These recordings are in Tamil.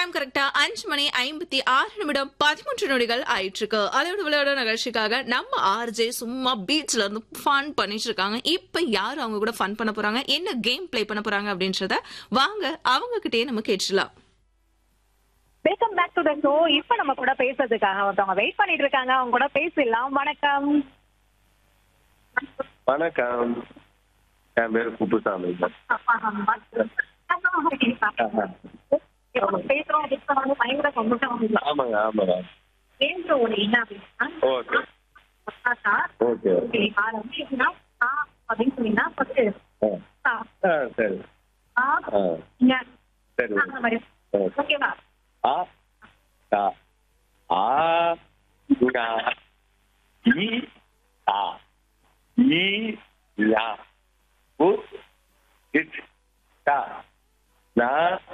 டைம் கரெக்டா அஞ்சு மணி ஐம்பத்தி ஆறு நிமிடம் பதிமூன்று நொடிகள் ஆயிட்டு இருக்கு அதோட விளையாட நிகழ்ச்சிக்காக நம்ம ஆர்ஜே சும்மா பீச்ல இருந்து ஃபன் பண்ணிட்டு இருக்காங்க இப்ப யார் அவங்க கூட ஃபன் பண்ண போறாங்க என்ன கேம் ப்ளே பண்ண போறாங்க அப்படின்றத வாங்க அவங்க கிட்டயே நம்ம கேட்டுலாம் welcome back to the show இப்ப நம்ம கூட பேசுறதுக்காக ஒருத்தவங்க வெயிட் பண்ணிட்டு இருக்காங்க அவங்க கூட பேசலாம் வணக்கம் வணக்கம் என் பேர் குப்புசாமி பேசுறோம் வந்து பயங்கர சந்தோஷம் ஆமாங்க ஆமாங்க கேம் ஒரு என்ன அப்படின்னா ஓகே பத்தாசா ஓகே ஓகே ஆரம்பிச்சுன்னா ஆ அப்படின்னு சொன்னீங்கன்னா ஃபர்ஸ்ட் ஆ ஆ சரி ஆ ஆ இங்க சரி அந்த மாதிரி ஓகே ஓகேவா ஆ ஆ ஆ ஞா இ ஆ இ யா உ இட் டா நா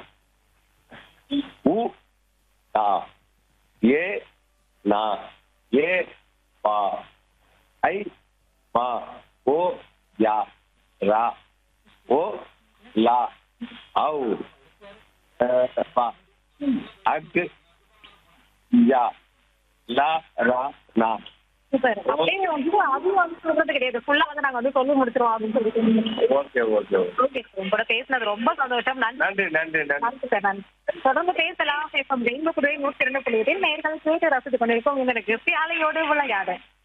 உ டா ஏ நா ஏ பா ஐ மா ஓ யா ரா ஓ லா ஔ அ, பா அக்கு யா லா ரா நா சூப்பர் அப்படியே வந்து அது வந்து சொல்றது கிடையாது ஃபுல்லா வந்து நாங்க வந்து சொல்லி முடிச்சிருவோம் அப்படின்னு சொல்லிட்டு ஓகே ஓகே ஓகே ஓகே உங்களோட பேசினது ரொம்ப சந்தோஷம் நன்றி நன்றி நன்றி நன்றி நன்றி சார் நன்றி தொடர்ந்து பேசலாம் பேசும் ரெயின்போ குதிரை நூற்றி இரண்டு புள்ளி எட்டில் நேர்கள் கேட்டு ரசித்து கொண்டிருக்கோம் உங்களுக்கு பியாலையோடு விளையாட